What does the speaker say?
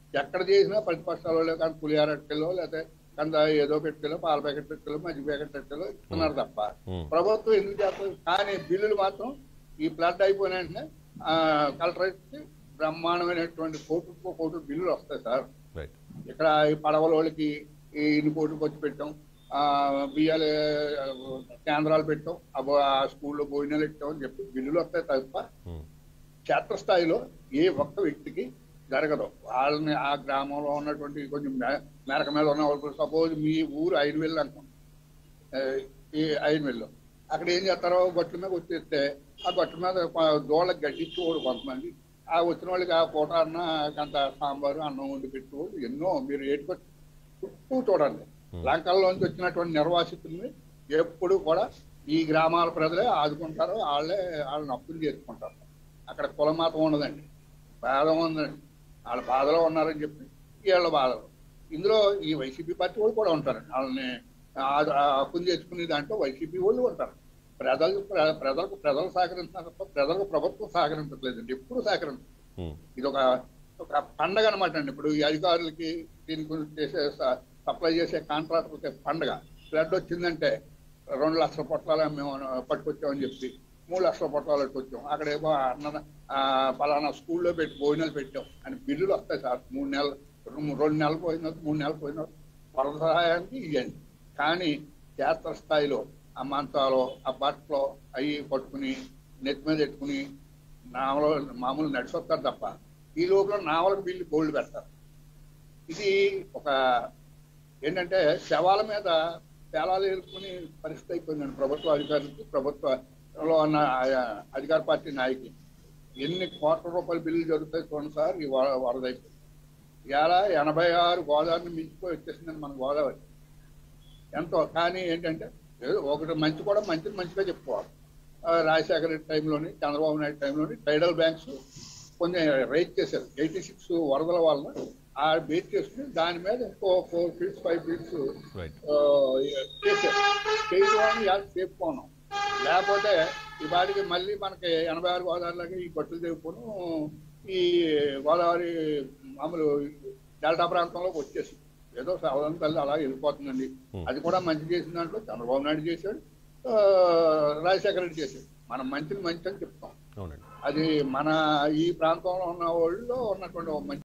ఎక్కడ చేసినా ప్రతిపక్షాల వాళ్ళు కానీ పులిహార అట్టెలో లేకపోతే కంద ఏదో పెట్టుకెళ్ళో పాల ప్యాకెట్ పెట్టుకెళ్ళో మజ్జి ప్యాకెట్ పెట్టుకెళ్ళో ఇస్తున్నారు తప్ప ఉమ్. ప్రభుత్వం ఎందుకు చేస్తుంది కానీ బిల్లులు మాత్రం ఈ ఫ్లడ్ అయిపోయిన వెంటనే ఆ, కలెక్టరేట్ కి బ్రహ్మాండమైనటువంటి కోట్లు కోట్లు బిల్లులు వస్తాయి సార్ రైట్ ఇక్కడ ఈ పడవల వాళ్ళకి ఈ ఇన్ని కోట్లు ఖర్చు పెట్టాం ఆ బియ్యాలు ఆ, కేంద్రాలు పెట్టాం అబ్బో ఆ స్కూల్లో భోజనాలు పెట్టాం అని చెప్పి బిల్లులు వస్తాయి తప్ప ఉమ్. క్షేత్రస్థాయిలో ఏ ఒక్క వ్యక్తికి జరగదు వాళ్ళని ఆ గ్రామంలో ఉన్నటువంటి కొంచెం మే- మేరక మీద ఉన్న వాళ్ళు సపోజ్ మీ ఊరు ఐదు వేలు అనుకోండి ఆ, ఈ ఐదు వేలు అక్కడ ఏం చేస్తారో గట్ల మీద వచ్చేస్తే ఆ గట్ల మీద కొ- దోళ్ళకి గడ్డించేవాడు కొంతమంది ఆ వచ్చిన వాళ్ళకి ఆ పూట అన్న కొంత సాంబారు అన్నం వండి పెట్టేవాడు ఎన్నో మీరు ఏటుకొ చుట్టూ చూడండి లంకల్లోంచి వచ్చినటువంటి నిర్వాసితుల్ని ఎప్పుడు కూడా ఈ గ్రామాల ప్రజలే ఆదుకుంటారు వాళ్ళే వాళ్ళని అప్పులు చేసుకుంటారు అక్కడ కులమాతం ఉండదండి బాధ ఉందండి వాళ్ళ బాధలో ఉన్నారని చెప్పి వీళ్ళ బాధలు ఇందులో ఈ వైసీపీ పార్టీ వాళ్ళు కూడా ఉంటారండి వాళ్ళని ఆ- ఆ అప్పులు చేసుకునే దాంట్లో వైసీపీ వాళ్ళు ఉంటారు ప్రజలకు ప్ర- ప్రజలకు ప్రజలు సహకరించాలి తప్ప ప్రజలకు ప్రభుత్వం సహకరించట్లేదండి ఎప్పుడు సహకరించదు ఉమ్. ఇది ఒక ఒక పండగ అనమాట అండి ఇప్పుడు ఈ అధికారులకి దీని గురించి చేసే స- సప్లై చేసే కాంట్రాక్టర్లకి పండగ ఫ్లడ్ వచ్చిందంటే రెండు లక్షల పొట్లాలు మేము పట్టుకొచ్చామని చెప్పి మూడు లక్షల పొట్లాలు పట్టుకొచ్చాం అక్కడేమో అన్న ఆ, పలానా స్కూల్లో పెట్టి భోజనాలు పెట్టాం అని బిల్లులు వస్తాయి సార్ మూడు నెలలు రెండు రెండు నెలలు పోయిన మూడు నెలలు పోయిన వరద సహాయానికి ఇవ్వండి కానీ క్షేత్ర స్థాయిలో ఆ మంచాలు ఆ బట్టలు అవి పట్టుకుని నెత్తి మీద పెట్టుకుని నావలో మామూలు నడిచొస్తారు తప్ప ఈ లోపల నావలకు బిల్లు గోల్డ్ పెడతారు ఇది ఒక ఏంటంటే శవాల మీద పేలాలు ఎదుర్కొని పరిస్థితి అయిపోయిందండి ప్రభుత్వ అధికారులకి ప్రభుత్వంలో ఉన్న ఆయా అధికార పార్టీ నాయకులు ఎన్ని కోట్ల రూపాయల బిల్లులు జరుగుతాయి చూడండి సార్ ఈ వ- వరద అయిపోయింది ఇవాళ ఎనభై ఆరు గోదావరిని మించిపోయి వచ్చేసిందండి మన గోదావరి ఎంతో కానీ ఏంటంటే ఏదో ఒకటి మంచి కూడా మంచిది మంచిగా చెప్పుకోవాలి ఆ, రాజశేఖర రెడ్డి టైంలోని చంద్రబాబు నాయుడు టైంలోని టైడల్ బ్యాంక్స్ కొంచెం రైట్ చేశారు ఎయిటీ సిక్స్ వరదల వల్ల ఆ బేస్ చేసుకుని దాని మీద ఇంకో ఫోర్ ఫీట్స్ ఫైవ్ ఫీట్స్ రైట్ చేశారు చేయడం ఇవాళ సేపుకోన్నాం లేకపోతే ఈ బాడికి మళ్ళీ మనకి ఎనభై ఆరు గోదావరిలాగా ఈ గట్టులు తెగిపోను ఈ గోదావరి మామూలు డెల్టా ప్రాంతంలోకి వచ్చేసి ఏదో సవరణ తల్లి అలా వెళ్ళిపోతుందండి అది కూడా మంచి చేసిన దాంట్లో చంద్రబాబు నాయుడు చేశాడు ఆ, రాజశేఖర రెడ్డి చేశాడు మనం మంచిని మంచి అని చెప్తాం అవునండి అది మన ఈ ప్రాంతంలో ఉన్న వాళ్ళు ఉన్నటువంటి ఒక మంచి